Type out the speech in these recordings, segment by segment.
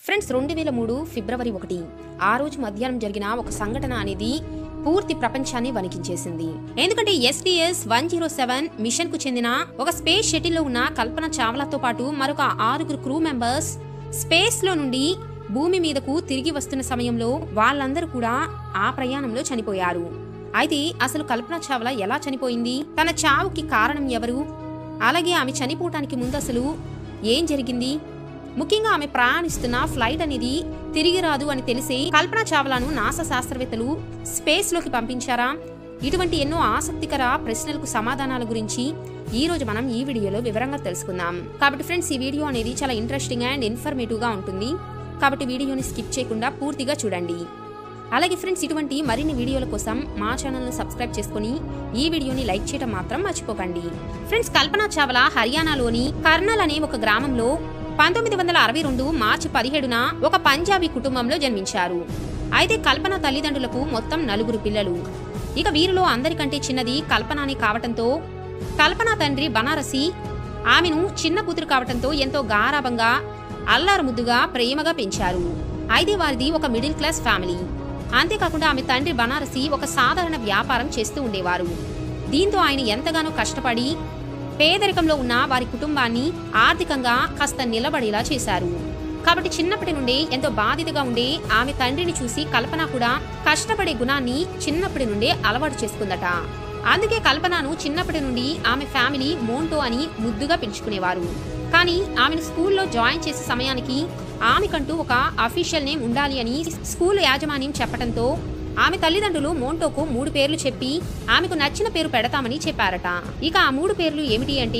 friends రెండు వేల మూడు ఫిబ్రవరి ఒకటి ఆ రోజు మధ్యాహ్నం జరిగిన ఒక సంఘటన అనేది పూర్తి ప్రపంచాన్ని వణికించేసింది ఎందుకంటే SDS one zero seven mission కు చెందిన ఒక స్పేస్ షటిల్ లో ఉన్న కల్పన చావ్లాతో పాటు మరొక ఆరుగురు క్రూ మెంబర్స్ స్పేస్ లో నుండి భూమి మీదకు తిరిగి వస్తున్న సమయంలో వాళ్ళందరూ కూడా ఆ ప్రయాణంలో చనిపోయారు అయితే అసలు కల్పన చావ్లా ఎలా చనిపోయింది తన చావుకి కారణం ఎవరు అలాగే ఆమె చనిపోవటానికి ముందు అసలు ఏం జరిగింది ముఖ్యంగా ఆమె ప్రయాణిస్తున్న ఫ్లైట్ అనేది తిరిగి రాదు అని తెలిసి కల్పన చావ్లాను నాసా శాస్త్రవేత్తలు స్పేస్ లోకి పంపించారా ఇటువంటి ఎన్నో ఆసక్తికర ప్రశ్నలకు సమాధానాల గురించి ఈ రోజు మనం ఈ వీడియోలో వివరంగా తెలుసుకుందాం కాబట్టి ఫ్రెండ్స్ ఈ వీడియో అనేది చాలా ఇంట్రెస్టింగ్ అండ్ ఇన్ఫర్మేటివ్ గా ఉంటుంది కాబట్టి వీడియోని స్కిప్ చేయకుండా పూర్తిగా చూడండి అలాగే ఫ్రెండ్స్ ఇటువంటి మరిన్ని వీడియోల కోసం మా ఛానల్ను సబ్స్క్రైబ్ చేసుకుని ఈ వీడియోని లైక్ చేయడం మాత్రం మర్చిపోకండి ఫ్రెండ్స్ కల్పన చావ్లా హర్యానాలోని కర్నల్ అనే ఒక గ్రామంలో పంతొమ్మిది వందల అరవై రెండు మార్చి పదిహేడున ఒక పంజాబీ కుటుంబంలో జన్మించారు అయితే కల్పన తల్లిదండ్రులకు మొత్తం నలుగురు పిల్లలు ఇక వీరిలో అందరికంటే చిన్నది కల్పన అని కావటంతో కల్పన తండ్రి బనారసి ఆమెను చిన్న కూతురు కావటంతో ఎంతో గారాబంగా అల్లారు ముద్దుగా ప్రేమగా పెంచారు అయితే వారిది ఒక మిడిల్ క్లాస్ ఫ్యామిలీ అంతేకాకుండా ఆమె తండ్రి బనారసి ఒక సాధారణ వ్యాపారం చేస్తూ ఉండేవారు దీంతో ఆయన ఎంతగానో కష్టపడి పేదరికంలో ఉన్న వారి కుటుంబాన్ని ఆర్థికంగా కాస్త నిలబడేలా చేశారు కాబట్టి చిన్నప్పటి నుండి ఎంతో బాధితగా ఉండే ఆమె తండ్రిని చూసి కల్పన కూడా కష్టపడే గుణాన్ని చిన్నప్పటి నుండే అలవాటు చేసుకుందట అందుకే కల్పనను చిన్నప్పటి నుండి ఆమె ఫ్యామిలీ మోంటో అని ముద్దుగా పిలుచుకునేవారు కానీ ఆమెను స్కూల్లో జాయిన్ చేసే సమయానికి ఆమెకంటూ ఒక అఫీషియల్ నేమ్ ఉండాలి అని స్కూల్ యాజమాన్యం చెప్పడంతో ఆమె తల్లిదండ్రులు మోంటోకు మూడు పేర్లు చెప్పి ఆమెకు నచ్చిన పేరు పెడతామని చెప్పారట ఇక ఆ మూడు పేర్లు ఏమిటి అంటే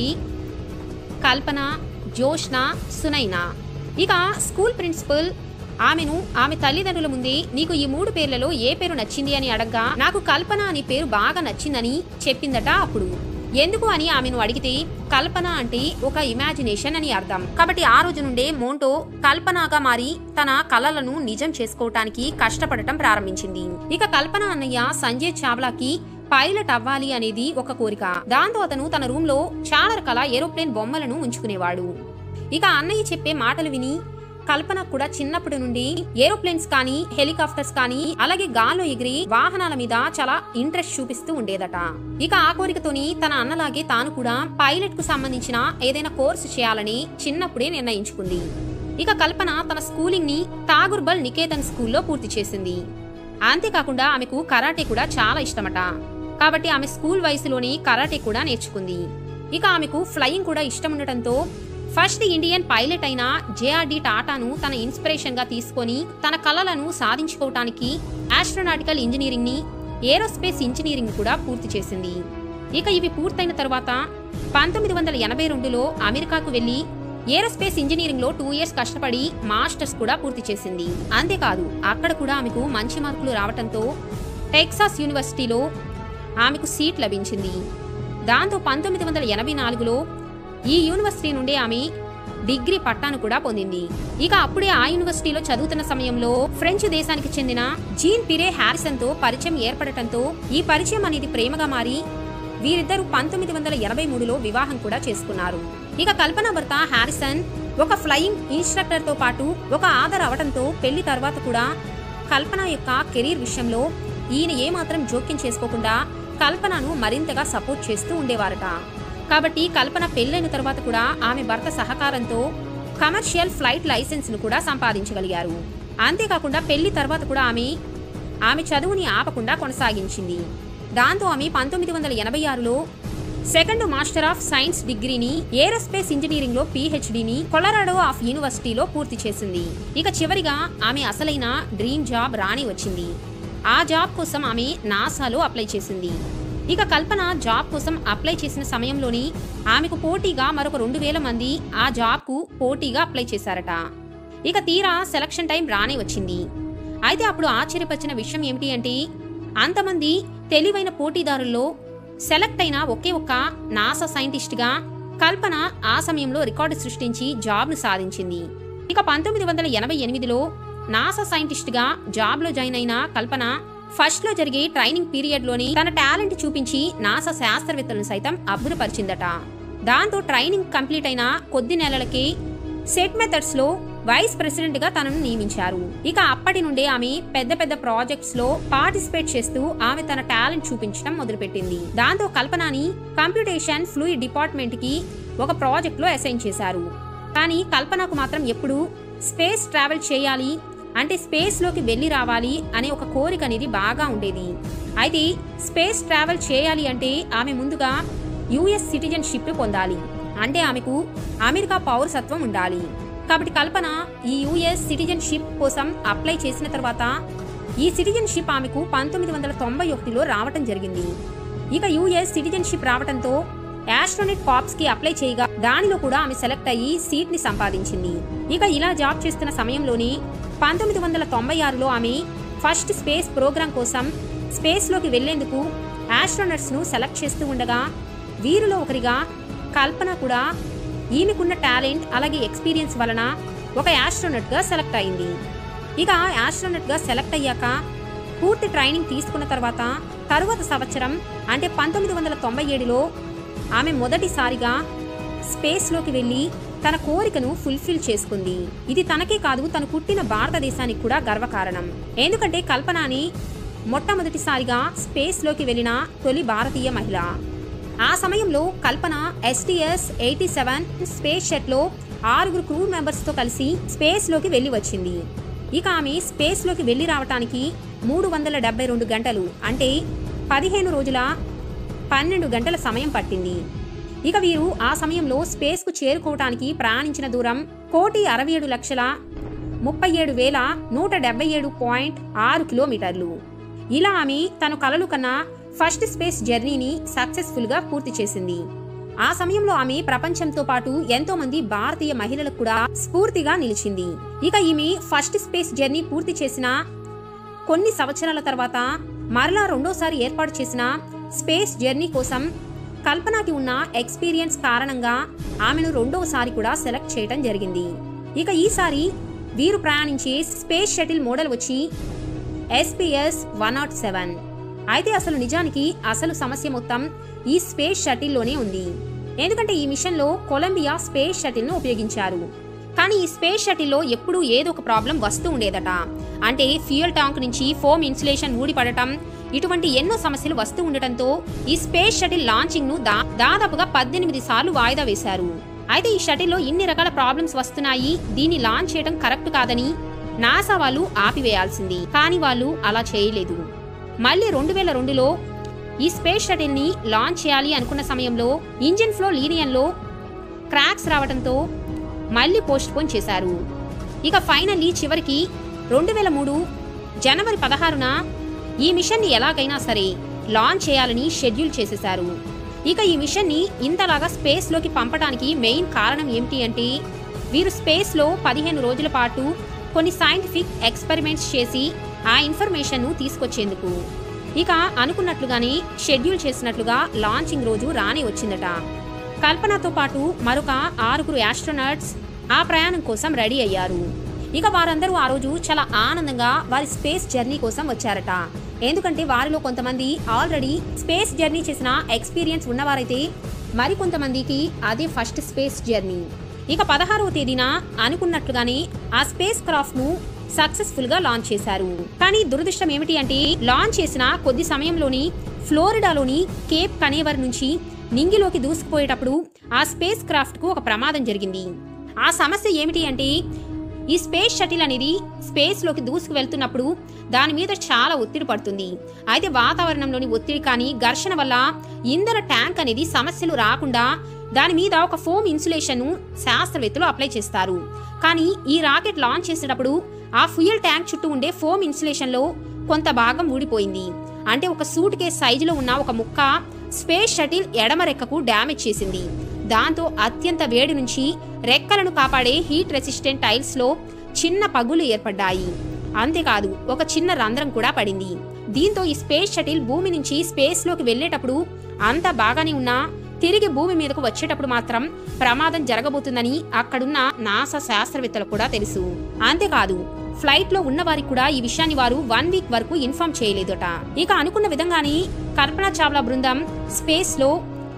కల్పన జోష్న సునైనా ఇక స్కూల్ ప్రిన్సిపల్ ఆమెను ఆమె తల్లిదండ్రుల ముందే నీకు ఈ మూడు పేర్లలో ఏ పేరు నచ్చింది అని అడగ్గా నాకు కల్పన అనే పేరు బాగా నచ్చిందని చెప్పిందట అప్పుడు ఎందుకు అని ఆమెను అడిగితే కల్పన అంటే ఒక ఇమాజినేషన్ అని అర్థం కాబట్టి ఆ రోజు నుండే మోంటో కల్పనగా మారి తన కలలను నిజం చేసుకోవటానికి కష్టపడటం ప్రారంభించింది ఇక కల్పన అన్నయ్య సంజయ్ చావ్లాకి పైలట్ అవ్వాలి అనేది ఒక కోరిక దాంతో అతను తన రూమ్ లో చాలా రకాల ఏరోప్లేన్ బొమ్మలను ఉంచుకునేవాడు ఇక అన్నయ్య చెప్పే మాటలు విని కల్పన కూడా చిన్నప్పటి నుండి ఏరోప్లేన్స్ కానీ హెలికాప్టర్స్ కానీ అలాగే గాల్లో ఎగిరి వాహనాల మీద చాలా ఇంట్రెస్ట్ చూపిస్తూ ఉండేదట ఇక ఆ కోరికతోని తన అన్నలాగే తాను కూడా పైలట్ కు సంబంధించిన ఏదైనా కోర్సు చేయాలని చిన్నప్పుడే నిర్ణయించుకుంది ఇక కల్పన తన స్కూలింగ్ ని తాగుర్బల్ నికేతన్ స్కూల్లో పూర్తి చేసింది అంతేకాకుండా ఆమెకు కరాటే కూడా చాలా ఇష్టమట కాబట్టి ఆమె స్కూల్ వయసులోని కరాటే కూడా నేర్చుకుంది ఇక ఆమెకు ఫ్లయింగ్ కూడా ఇష్టం ఉండటంతో ఫస్ట్ ఇండియన్ పైలట్ అయిన జేఆర్డి టాటాను తన ఇన్స్పిరేషన్ గా తీసుకొని తన కలలను సాధించుకోవటానికి ఆస్ట్రోనాటికల్ ఇంజనీరింగ్ ని ఏరోస్పేస్ ఇంజనీరింగ్ కూడా పూర్తి చేసింది ఇక ఇవి పూర్తయిన తరువాత పంతొమ్మిది వందల ఎనభై రెండులో అమెరికాకు వెళ్లి ఏరోస్పేస్ ఇంజనీరింగ్ లో టూ ఇయర్స్ కష్టపడి మాస్టర్స్ కూడా పూర్తి చేసింది అంతేకాదు అక్కడ కూడా ఆమెకు మంచి మార్కులు రావటంతో టెక్సాస్ యూనివర్సిటీలో ఆమెకు సీట్ లభించింది దాంతో పంతొమ్మిది వందల ఎనభై నాలుగులో ఈ యూనివర్సిటీ నుండి ఆమె డిగ్రీ పట్టాను కూడా పొందింది ఇక అప్పుడే ఆ యూనివర్సిటీలో చదువుతున్న సమయంలో ఫ్రెంచ్ దేశానికి చెందిన జీన్ పిరే హ్యారిసన్ తో పరిచయం ఏర్పడటంతో ఈ పరిచయం అనేది ప్రేమగా మారి వీరిద్దరూ పంతొమ్మిది వందల ఎనభై మూడులో వివాహం కూడా చేసుకున్నారు ఇక కల్పన భర్త హ్యారిసన్ ఒక ఫ్లయింగ్ ఇన్స్ట్రక్టర్ తో పాటు ఒక ఆధార్ అవడంతో పెళ్లి తర్వాత కూడా కల్పన యొక్క కెరీర్ విషయంలో ఈయన ఏమాత్రం జోక్యం చేసుకోకుండా కల్పనను మరింతగా సపోర్ట్ చేస్తూ ఉండేవారట కాబట్టి కల్పన పెళ్ళైన తర్వాత కూడా ఆమె భర్త సహకారంతో కమర్షియల్ ఫ్లైట్ లైసెన్స్ ను కూడా సంపాదించగలిగారు అంతేకాకుండా పెళ్లి తర్వాత కూడా ఆమె ఆమె చదువుని ఆపకుండా కొనసాగించింది దాంతో ఆమె పంతొమ్మిది వందల ఎనభై ఆరులో సెకండ్ మాస్టర్ ఆఫ్ సైన్స్ డిగ్రీని ఏరోస్పేస్ ఇంజనీరింగ్ లో పిహెచ్డిని కొలరాడో ఆఫ్ యూనివర్సిటీలో పూర్తి చేసింది ఇక చివరిగా ఆమె అసలైన డ్రీమ్ జాబ్ రాని వచ్చింది ఆ జాబ్ కోసం ఆమె నాసాలో అప్లై చేసింది ఇక కల్పన జాబ్ కోసం అప్లై చేసిన సమయంలోని ఆమెకు పోటీగా మరొక రెండు వేల మంది ఆ జాబ్కు పోటీగా అప్లై చేశారట ఇక తీరా సెలక్షన్ టైం రానే వచ్చింది అయితే అప్పుడు ఆశ్చర్యపరిచిన విషయం ఏమిటి అంటే అంతమంది తెలివైన పోటీదారుల్లో సెలెక్ట్ అయిన ఒకే ఒక్క నాసా సైంటిస్ట్గా కల్పన ఆ సమయంలో రికార్డు సృష్టించి జాబ్ను సాధించింది ఇక పంతొమ్మిది వందల ఎనభై ఎనిమిదిలో నాసా సైంటిస్ట్గా జాబ్లో జాయిన్ అయిన కల్పన ఫస్ట్ లో జరిగే ట్రైనింగ్ పీరియడ్ లోని తన టాలెంట్ చూపించి నాసా శాస్త్రవేత్తలను సైతం అబ్బురపరిచిందట దాంతో ట్రైనింగ్ కంప్లీట్ అయిన కొద్ది నెలలకే సెట్ మెథడ్స్ లో వైస్ ప్రెసిడెంట్ గా తనను నియమించారు ఇక అప్పటి నుండే ఆమె పెద్ద పెద్ద ప్రాజెక్ట్స్ లో పార్టిసిపేట్ చేస్తూ ఆమె తన టాలెంట్ చూపించడం మొదలుపెట్టింది దాంతో కల్పనని కంప్యూటేషన్ ఫ్లూయిడ్ డిపార్ట్మెంట్ కి ఒక ప్రాజెక్ట్ లో అసైన్ చేశారు కానీ కల్పనకు మాత్రం ఎప్పుడు స్పేస్ ట్రావెల్ చేయాలి అంటే స్పేస్ లోకి వెళ్ళి రావాలి అనే ఒక కోరిక అనేది బాగా ఉండేది అయితే స్పేస్ ట్రావెల్ చేయాలి అంటే ఆమె ముందుగా యుఎస్ సిటిజన్షిప్ పొందాలి అంటే ఆమెకు అమెరికా పౌరసత్వం ఉండాలి కాబట్టి కల్పన ఈ యుఎస్ సిటిజన్షిప్ కోసం అప్లై చేసిన తర్వాత ఈ సిటిజన్షిప్ ఆమెకు పంతొమ్మిది వందల తొంభై ఒకటిలో రావటం జరిగింది ఇక యుఎస్ సిటిజన్షిప్ రావటంతో యాస్ట్రోనెట్ కాప్స్ కి అప్లై చేయగా దానిలో కూడా ఆమె సెలెక్ట్ అయ్యి సీట్ ని సంపాదించింది ఇక ఇలా జాబ్ చేస్తున్న సమయంలోనే పంతొమ్మిది వందల తొంభై ఆరులో ఆమె ఫస్ట్ స్పేస్ ప్రోగ్రాం కోసం స్పేస్ లోకి వెళ్లేందుకు ఆస్ట్రోనట్స్ ను సెలెక్ట్ చేస్తూ ఉండగా వీరిలో ఒకరిగా కల్పన కూడా ఈమెకున్న టాలెంట్ అలాగే ఎక్స్పీరియన్స్ వలన ఒక ఆస్ట్రోనట్ గా సెలెక్ట్ అయింది ఇక ఆస్ట్రోనట్ గా సెలెక్ట్ అయ్యాక పూర్తి ట్రైనింగ్ తీసుకున్న తర్వాత తరువాత సంవత్సరం అంటే పంతొమ్మిది వందల తొంభై ఏడులో ఆమె మొదటిసారిగా స్పేస్లోకి వెళ్ళి తన కోరికను ఫుల్ఫిల్ చేసుకుంది ఇది తనకే కాదు తను పుట్టిన భారతదేశానికి కూడా గర్వకారణం ఎందుకంటే కల్పనాని మొట్టమొదటిసారిగా స్పేస్లోకి వెళ్ళిన తొలి భారతీయ మహిళ ఆ సమయంలో Kalpana STS eighty seven space షెట్లో ఆరుగురు క్రూ మెంబర్స్తో కలిసి స్పేస్లోకి వెళ్ళి వచ్చింది ఇక ఆమె స్పేస్లోకి వెళ్ళి రావటానికి మూడు వందల డెబ్బై రెండు గంటలు అంటే పదిహేను రోజుల పన్నెండు గంటల సమయం పట్టింది ఇక వీరు ఆ సమయంలో స్పేస్కు చేరుకోవటానికి ప్రయాణించిన దూరం కోటి అరవై ఏడు లక్షల ముప్పై ఏడు వేల నూట డెబ్బై ఏడు పాయింట్ ఆరు కిలోమీటర్లు ఇలా ఆమె తను కలలు కన్నా ఫస్ట్ స్పేస్ జర్నీని సక్సెస్ఫుల్ గా పూర్తి చేసింది ఆ సమయంలో ఆమె ప్రపంచంతో పాటు ఎంతో మంది భారతీయ మహిళలకు కూడా స్ఫూర్తిగా నిలిచింది ఇక ఈమె ఫస్ట్ స్పేస్ జర్నీ పూర్తి చేసిన కొన్ని సంవత్సరాల తర్వాత మరలా రెండోసారి ఏర్పాటు చేసిన స్పేస్ జర్నీ కోసం కల్పనకి ఉన్న ఎక్స్పీరియన్స్ కారణంగా ఆమెను రెండవసారి కూడా సెలెక్ట్ చేయడం జరిగింది ఇక ఈసారి వీరు ప్రయాణించే స్పేస్ షటిల్ మోడల్ వచ్చి ఎస్పీఎస్ వన్ నాట్ సెవెన్ అయితే అసలు నిజానికి అసలు సమస్య మొత్తం ఈ స్పేస్ షటిల్లోనే ఉంది ఎందుకంటే ఈ మిషన్లో కొలంబియా స్పేస్ షటిల్ను ఉపయోగించారు కానీ ఈ స్పేస్ షటిల్లో ఎప్పుడూ ఏదో ఒక ప్రాబ్లం వస్తూ ఉండేదట అంటే ఫ్యూయల్ ట్యాంక్ నుంచి ఫోమ్ ఇన్సులేషన్ ఊడిపడటం ఇటువంటి ఎన్నో సమస్యలు వస్తూ ఉండటంతో ఈ స్పేస్ షటిల్ లాంచింగ్ ను దా- దాదాపుగా పద్దెనిమిది సార్లు వాయిదా వేశారు అయితే ఈ షటిల్లో ఇన్ని రకాల ప్రాబ్లమ్స్ వస్తున్నాయి దీన్ని లాంచ్ చేయడం కరెక్ట్ కాదని నాసా వాళ్ళు ఆపివేయాల్సింది కానీ వాళ్ళు అలా చేయలేదు మళ్ళీ రెండు వేల రెండులో ఈ స్పేస్ షటిల్ ని లాంచ్ చేయాలి అనుకున్న సమయంలో ఇంజిన్ ఫ్లో లీనియన్లో క్రాక్స్ రావడంతో మళ్ళీ పోస్ట్ పోన్ చేశారు ఇక ఫైనల్లీ చివరికి రెండు వేల మూడు జనవరి పదహారున ఈ మిషన్ని ఎలాగైనా సరే లాంచ్ చేయాలని షెడ్యూల్ చేసేశారు ఇక ఈ మిషన్ని ఇంతలాగా స్పేస్లోకి పంపడానికి మెయిన్ కారణం ఏమిటి అంటే వీరు స్పేస్లో పదిహేను రోజుల పాటు కొన్ని సైంటిఫిక్ ఎక్స్పెరిమెంట్స్ చేసి ఆ ఇన్ఫర్మేషన్ను తీసుకొచ్చేందుకు ఇక అనుకున్నట్లుగానే షెడ్యూల్ చేసినట్లుగా లాంచింగ్ రోజు రానే వచ్చిందట కల్పనతో పాటు మరొక ఆరుగురు యాస్ట్రోనట్స్ ఆ ప్రయాణం కోసం రెడీ అయ్యారు ఇక వారందరూ ఆ రోజు చాలా ఆనందంగా వారి స్పేస్ జర్నీ కోసం వచ్చారట ఎందుకంటే వారిలో కొంతమంది ఆల్రెడీ స్పేస్ జర్నీ చేసిన ఎక్స్పీరియన్స్ ఉన్నవారైతే మరికొంతమందికి అదే ఫస్ట్ స్పేస్ జర్నీ ఇక పదహారవ తేదీన అనుకున్నట్లుగానే ఆ స్పేస్ క్రాఫ్ట్ ను సక్సెస్ఫుల్ గా లాంచ్ చేశారు కానీ దురదృష్టం ఏమిటి అంటే లాంచ్ చేసిన కొద్ది సమయంలోని ఫ్లోరిడాలోని కేప్ కనేవర్ నుంచి నింగిలోకి దూసుకుపోయేటప్పుడు ఆ స్పేస్ క్రాఫ్ట్ కు ఒక ప్రమాదం జరిగింది ఆ సమస్య ఏమిటి అంటే ఈ స్పేస్ షటిల్ అనేది స్పేస్ లోకి దూసుకు వెళ్తున్నప్పుడు దాని మీద చాలా ఒత్తిడి పడుతుంది అయితే వాతావరణంలోని ఒత్తిడి కానీ ఘర్షణ వల్ల ఇంధన ట్యాంక్ అనేది సమస్యలు రాకుండా దాని మీద ఒక ఫోమ్ ఇన్సులేషన్ ను శాస్త్రవేత్తలు అప్లై చేస్తారు కానీ ఈ రాకెట్ లాంచ్ చేసేటప్పుడు ఆ ఫ్యూయల్ ట్యాంక్ చుట్టూ ఉండే ఫోమ్ ఇన్సులేషన్ లో కొంత భాగం ఊడిపోయింది అంటే ఒక సూట్ కేస్ సైజులో ఉన్న ఒక ముక్క స్పేస్ షటిల్ ఎడమ రెక్కకు డ్యామేజ్ చేసింది దాంతో అత్యంత వేడి నుంచి రెక్కలను కాపాడే హీట్ రెసిస్టెంట్ టైల్స్ లో చిన్న పగులు ఏర్పడ్డాయి అంతేకాదు ఒక చిన్న రంధ్రం కూడా పడింది దీంతో ఈ స్పేస్ షటిల్ భూమి నుంచి స్పేస్ లోకి వెళ్ళేటప్పుడు అంతా బాగానే ఉన్నా తిరిగి భూమి మీదకు వచ్చేటప్పుడు మాత్రం ప్రమాదం జరగబోతుందని అక్కడున్న నాసా శాస్త్రవేత్తలకు కూడా తెలుసు అంతేకాదు ఫ్లైట్ లో ఉన్న వారికి కూడా ఈ విషయాన్ని వారు వన్ వీక్ వరకు ఇన్ఫార్మ్ చేయలేదట ఇక అనుకున్న విధంగానే కల్పనా చావ్లా బృందం స్పేస్ లో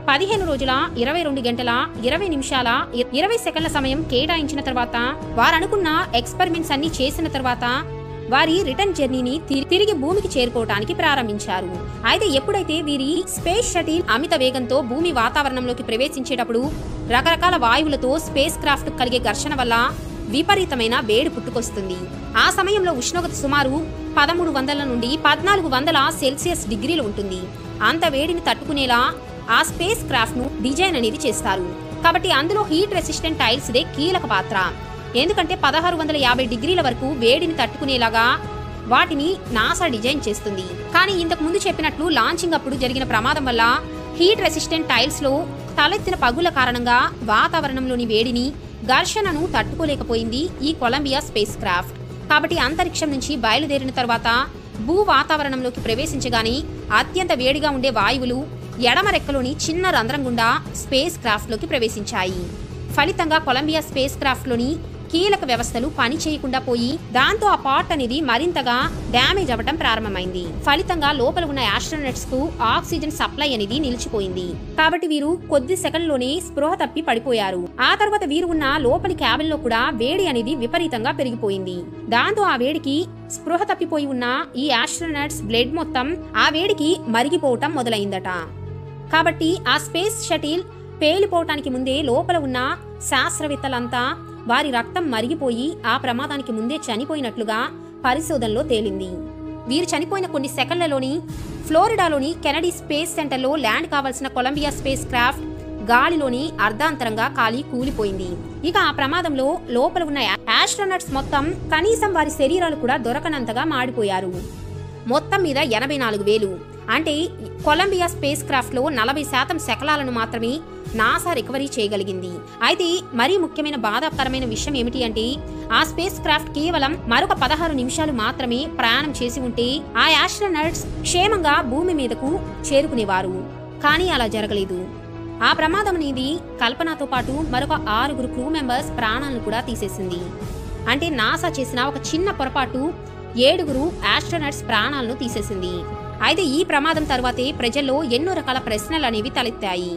పదిహేను రోజుల ఇరవై రెండు గంటల ఇరవై నిమిషాల ఇ- ఇరవై సెకండ్ల సమయం కేటాయించిన తర్వాత వారనుకున్న ఎక్స్పెరిమెంట్స్ అన్ని చేసిన తర్వాత వారి రిటర్న్ జర్నీని తి- తిరిగి భూమికి చేరుకోవటానికి ప్రారంభించారు అయితే ఎప్పుడైతే వీరి స్పేస్ షటిల్ అమిత వేగంతో భూమి వాతావరణంలోకి ప్రవేశించేటప్పుడు రకరకాల వాయువులతో స్పేస్ క్రాఫ్ట్ కలిగే ఘర్షణ వల్ల విపరీతమైన వేడి పుట్టుకొస్తుంది ఆ సమయంలో ఉష్ణోగ్రత సుమారు పదమూడు వందల నుండి పద్నాలుగు వందల సెల్సియస్ డిగ్రీలు ఉంటుంది అంత వేడిని తట్టుకునేలా ఆ స్పేస్ క్రాఫ్ట్ ను డిజైన్ అనేది చేస్తారు కాబట్టి అందులో హీట్ రెసిస్టెంట్ టైల్స్ దే కీలక పాత్ర ఎందుకంటే పదహారు వందల యాభై డిగ్రీల వరకు వేడిని తట్టుకునేలాగా వాటిని నాసా డిజైన్ చేస్తుంది కానీ ఇంతకు ముందు చెప్పినట్లు లాంచింగ్ అప్పుడు జరిగిన ప్రమాదం వల్ల హీట్ రెసిస్టెంట్ టైల్స్ లో తలెత్తిన పగుల కారణంగా వాతావరణంలోని వేడిని ఘర్షణను తట్టుకోలేకపోయింది ఈ కొలంబియా స్పేస్ క్రాఫ్ట్ కాబట్టి అంతరిక్షం నుంచి బయలుదేరిన తర్వాత భూ వాతావరణంలోకి ప్రవేశించగానే అత్యంత వేడిగా ఉండే వాయువులు ఎడమ రెక్కలోని చిన్న రంధ్రం గుండా స్పేస్ క్రాఫ్ట్లోకి ప్రవేశించాయి ఫలితంగా కొలంబియా స్పేస్ క్రాఫ్ట్లోని కీలక వ్యవస్థలు పని చేయకుండా పోయి దాంతో ఆ పార్ట్ అనేది మరింతగా డ్యామేజ్ అవ్వటం ప్రారంభమైంది ఫలితంగా లోపల ఉన్న ఆస్ట్రోనట్స్ కు ఆక్సిజన్ సప్లై అనేది నిలిచిపోయింది కాబట్టి వీరు కొద్ది సెకండ్లోనే స్పృహ తప్పి పడిపోయారు ఆ తర్వాత వీరు ఉన్న లోపలి క్యాబిన్ లో కూడా వేడి అనేది విపరీతంగా పెరిగిపోయింది దాంతో ఆ వేడికి స్పృహ తప్పిపోయి ఉన్న ఈ ఆస్ట్రోనట్స్ బ్లడ్ మొత్తం ఆ వేడికి మరిగిపోవటం మొదలైందట కాబట్టి ఆ స్పేస్ షటిల్ పేలిపోవటానికి ముందే లోపల ఉన్న శాస్త్రవేత్తలంతా వారి రక్తం మరిగిపోయి ఆ ప్రమాదానికి ముందే చనిపోయినట్లుగా పరిశోధనలో తేలింది వీరు చనిపోయిన కొన్ని సెకండ్లలోని ఫ్లోరిడాలోని కెనడీ స్పేస్ సెంటర్లో ల్యాండ్ కావాల్సిన కొలంబియా స్పేస్ క్రాఫ్ట్ గాలిలోని అర్ధాంతరంగా కాలి కూలిపోయింది ఇక ఆ ప్రమాదంలో లోపల ఉన్న ఆస్ట్రోనట్స్ మొత్తం కనీసం వారి శరీరాలు కూడా దొరకనంతగా మాడిపోయారు మొత్తం మీద ఎనభై నాలుగు వేలు అంటే కొలంబియా స్పేస్ క్రాఫ్ట్ లో నలభై శాతం శకలాలను మాత్రమే నాసా రికవరీ చేయగలిగింది అయితే మరీ ముఖ్యమైన బాధాకరమైన విషయం ఏమిటి అంటే ఆ స్పేస్ క్రాఫ్ట్ కేవలం మరొక పదహారు నిమిషాలు మాత్రమే ప్రయాణం చేసి ఉంటే ఆ ఆస్ట్రోనట్స్ క్షేమంగా భూమి మీదకు చేరుకునేవారు కానీ అలా జరగలేదు ఆ ప్రమాదం అనేది కల్పనతో పాటు మరొక ఆరుగురు క్రూ మెంబర్స్ ప్రాణాలను కూడా తీసేసింది అంటే నాసా చేసిన ఒక చిన్న పొరపాటు ఏడుగురు ఆస్ట్రోనట్స్ ప్రాణాలను తీసేసింది అయితే ఈ ప్రమాదం తర్వాతే ప్రజల్లో ఎన్నో రకాల ప్రశ్నలు అనేవి తలెత్తాయి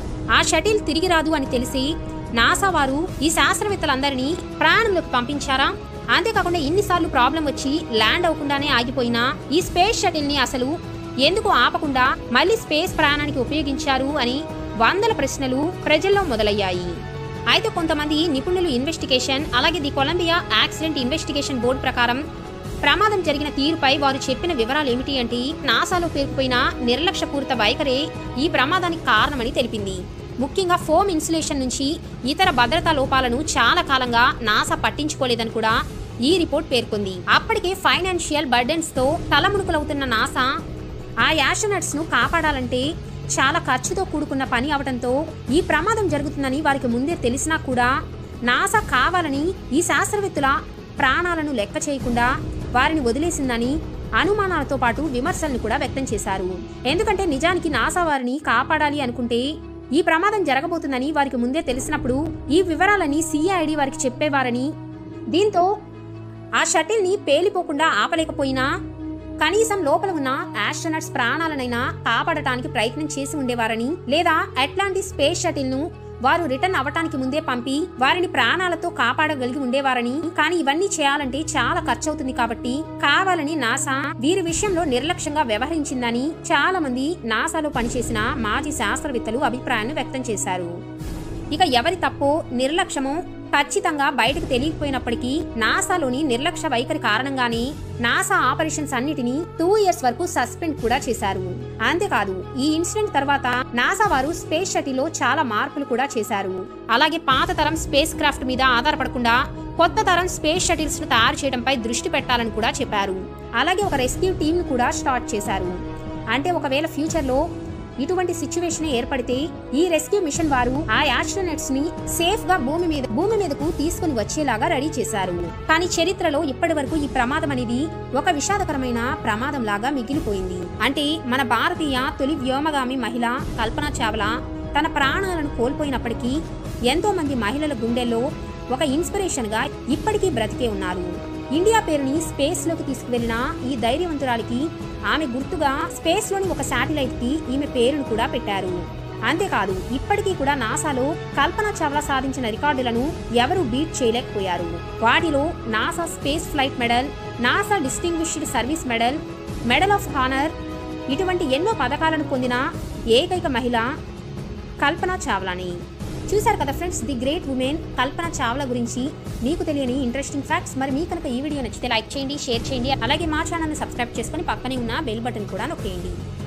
ఆ షటిల్ తిరిగి రాదు అని తెలిసి నాసా వారు ఈ శాస్త్రవేత్తలందరినీ ప్రయాణంలోకి పంపించారా అంతేకాకుండా ఇన్నిసార్లు ప్రాబ్లం వచ్చి ల్యాండ్ అవ్వకుండానే ఆగిపోయిన ఈ స్పేస్ షటిల్ ని అసలు ఎందుకు ఆపకుండా మళ్ళీ స్పేస్ ప్రయాణానికి ఉపయోగించారు అని వందల ప్రశ్నలు ప్రజల్లో మొదలయ్యాయి అయితే కొంతమంది నిపుణులు ఇన్వెస్టిగేషన్ అలాగే the Columbia accident investigation board ప్రకారం ప్రమాదం జరిగిన తీరుపై వారు చెప్పిన వివరాలు ఏమిటి అంటే నాసాలో పేరుకుపోయిన నిర్లక్ష్యపూరిత వైఖరే ఈ ప్రమాదానికి కారణమని తెలిపింది ముఖ్యంగా ఫోమ్ ఇన్సులేషన్ నుంచి ఇతర భద్రతా లోపాలను చాలా కాలంగా నాసా పట్టించుకోలేదని కూడా ఈ రిపోర్ట్ పేర్కొంది అప్పటికే ఫైనాన్షియల్ బర్డెన్స్ తో తలమునుకులవుతున్న నాసా ఆ యాషనట్స్ ను కాపాడాలంటే చాలా ఖర్చుతో కూడుకున్న పని అవడంతో ఈ ప్రమాదం జరుగుతుందని వారికి ముందే తెలిసినా కూడా నాసా కావాలని ఈ శాస్త్రవేత్తల ప్రాణాలను లెక్క చేయకుండా వారిని వదిలేసిందని అనుమానాలతో పాటు విమర్శలను కూడా వ్యక్తం చేశారు ఎందుకంటే నిజానికి నాసా వారిని కాపాడాలి అనుకుంటే ఈ ప్రమాదం జరగబోతుందని వారికి ముందే తెలిసినప్పుడు ఈ వివరాలని సిఐడి వారికి చెప్పేవారని దీంతో ఆ షటిల్ ని పేలిపోకుండా ఆపలేకపోయినా కనీసం లోపల ఉన్న ఆస్ట్రోనట్స్ ప్రాణాలనైనా కాపాడటానికి ప్రయత్నం చేసి ఉండేవారని లేదా అట్లాంటిక్ స్పేస్ షటిల్ ను వారు రిటర్న్ అవ్వటానికి ముందే పంపి వారిని ప్రాణాలతో కాపాడగలిగి ఉండేవారని కానీ ఇవన్నీ చేయాలంటే చాలా ఖర్చు అవుతుంది కాబట్టి కావాలని నాసా వీరి విషయంలో నిర్లక్ష్యంగా వ్యవహరించిందని చాలా మంది నాసాలో పనిచేసిన మాజీ శాస్త్రవేత్తలు అభిప్రాయాన్ని వ్యక్తం చేశారు ఇక ఎవరి తప్పో నిర్లక్ష్యమో ఖచ్చితంగా బయటకు తెలియకపోయినప్పటికీ నాసాలోని నిర్లక్ష్య వైఖరి కారణంగానే నాసా ఆపరేషన్స్ అన్నిటినీ టూ ఇయర్స్ వరకు సస్పెండ్ కూడా చేశారు అంతేకాదు ఈ ఇన్సిడెంట్ తర్వాత నాసా వారు స్పేస్ షటిల్లో చాలా మార్పులు కూడా చేశారు అలాగే పాత తరం స్పేస్ క్రాఫ్ట్ మీద ఆధారపడకుండా కొత్త తరం స్పేస్ షటిల్స్ ను తయారు చేయడంపై దృష్టి పెట్టాలని కూడా చెప్పారు అలాగే ఒక రెస్క్యూ టీమ్ ను కూడా స్టార్ట్ చేశారు అంటే ఒకవేళ ఫ్యూచర్ లో ఇటువంటి సిచ్యువేషన్ ఏర్పడితే ఈ రెస్క్యూ మిషన్ వారు ఆ యాస్ట్రోనట్స్ ని సేఫ్ గా భూమి మీద భూమి మీదకు తీసుకుని వచ్చేలాగా రెడీ చేశారు కానీ చరిత్రలో ఇప్పటి వరకు ఈ ప్రమాదం అనేది ఒక విషాదకరమైన ప్రమాదం లాగా మిగిలిపోయింది అంటే మన భారతీయ తొలి వ్యోమగామి మహిళ కల్పన చావ్లా తన ప్రాణాలను కోల్పోయినప్పటికీ ఎంతో మంది మహిళల గుండెల్లో ఒక ఇన్స్పిరేషన్ గా ఇప్పటికీ బ్రతికే ఉన్నారు ఇండియా పేరుని స్పేస్ లోకి తీసుకువెళ్లిన ఈ ధైర్యవంతురాలికి ఆమె గుర్తుగా స్పేస్ లోని ఒక శాటిలైట్ కి ఈమె పేరును కూడా పెట్టారు అంతేకాదు ఇప్పటికీ కూడా నాసాలో కల్పన చావ్లా సాధించిన రికార్డులను ఎవరూ బీట్ చేయలేకపోయారు వాటిలో NASA space flight medal NASA distinguished service medal medal of honour ఇటువంటి ఎన్నో పథకాలను పొందిన ఏకైక మహిళ కల్పన చావ్లాని చూశారు కదా friends the great woman Kalpana Chawla గురించి మీకు తెలియని ఇంట్రెస్టింగ్ ఫ్యాక్ట్స్ మరి మీకు కనుక ఈ వీడియో నచ్చితే లైక్ చేయండి షేర్ చేయండి అలాగే మా ఛానల్ని సబ్స్క్రైబ్ చేసుకొని పక్కనే ఉన్న బెల్ బటన్ కూడా నొక్కేయండి